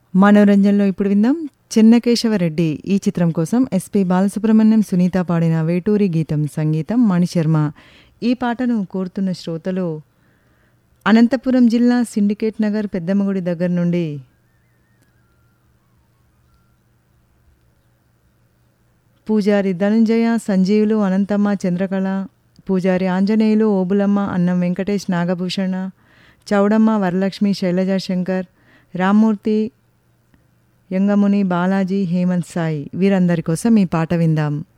మనోరంజన్లో ఇప్పుడు విందాం చెన్నకేశవరెడ్డి ఈ చిత్రం కోసం ఎస్పి బాలసుబ్రహ్మణ్యం సునీత పాడిన వేటూరి గీతం సంగీతం మణిశర్మ ఈ పాటను కోరుతున్న శ్రోతలు అనంతపురం జిల్లా సిండికేట్ నగర్ పెద్దమ్మగుడి దగ్గర నుండి పూజారి ధనుంజయ సంజీవులు అనంతమ్మ చంద్రకళ పూజారి ఆంజనేయులు ఓబులమ్మ అన్నం వెంకటేష్ నాగభూషణ చౌడమ్మ వరలక్ష్మి శైలజా శంకర్ రామ్మూర్తి యంగముని బాలాజీ హేమంత్ సాయి వీరందరి కోసం ఈ పాట విందాం